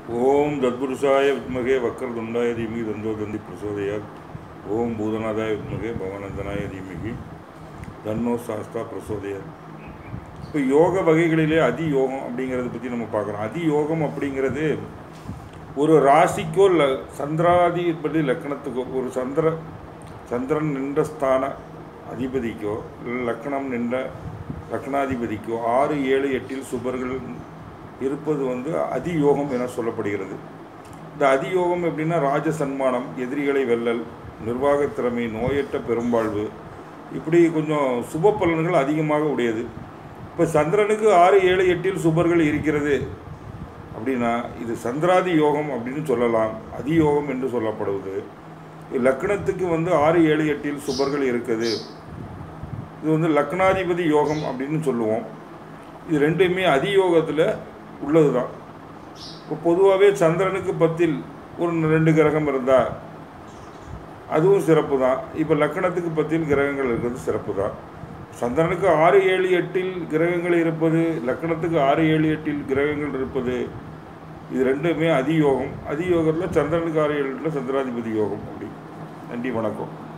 ஓம் தத்புருஷாய வித்மகே வக்கரதுண்டாய தீமிகி தந்தோ தந்தி பிரசோதயாத் ஓம் பூதநாதாய வித்மகே பவனந்தனாய தீமிகி தன்னோ சாஸ்தா பிரசோதயாத் இப்போ யோக வகைகளிலே அதி யோகம் அப்படிங்கிறத பற்றி நம்ம பார்க்குறோம் அதி யோகம் அப்படிங்கிறது ஒரு ராசிக்கோ ல சந்திராதிபதி லக்கணத்துக்கோ ஒரு சந்திர சந்திரன் நின்ற ஸ்தான அதிபதிக்கோ இல்ல லக்கணம் நின்ற லக்னாதிபதிக்கோ ஆறு ஏழு எட்டில் சுபர்கள் இருப்பது வந்து அதியோகம் என சொல்லப்படுகிறது இந்த அதியோகம் எப்படின்னா ராஜ சன்மானம் எதிரிகளை வெல்லல் நிர்வாகத் திறமை நோயற்ற பெரும்பாழ்வு இப்படி கொஞ்சம் சுப பலன்கள் அதிகமாக உடையது இப்போ சந்திரனுக்கு ஆறு ஏழு எட்டில் சுபர்கள் இருக்கிறது அப்படின்னா இது சந்திராதி யோகம் அப்படின்னு சொல்லலாம் அதியோகம் என்று சொல்லப்படுவது லக்னத்துக்கு வந்து ஆறு ஏழு எட்டில் சுபர்கள் இருக்குது இது வந்து லக்னாதிபதி யோகம் அப்படின்னு சொல்லுவோம் இது ரெண்டுமே அதியோகத்தில் உள்ளது தான் இப்போ பொதுவாகவே சந்திரனுக்கு பத்தில் ஒரு ரெண்டு கிரகம் இருந்தால் அதுவும் சிறப்பு தான் இப்போ லக்கணத்துக்கு பத்தில் கிரகங்கள் இருக்கிறது சிறப்பு தான் சந்திரனுக்கு ஆறு ஏழு எட்டில் கிரகங்கள் இருப்பது லக்கணத்துக்கு ஆறு ஏழு எட்டில் கிரகங்கள் இருப்பது இது ரெண்டுமே அதியோகம் அதியோகத்தில் சந்திரனுக்கு ஆறு ஏழு எட்டில் சந்திராதிபதி யோகம் அப்படி நன்றி வணக்கம்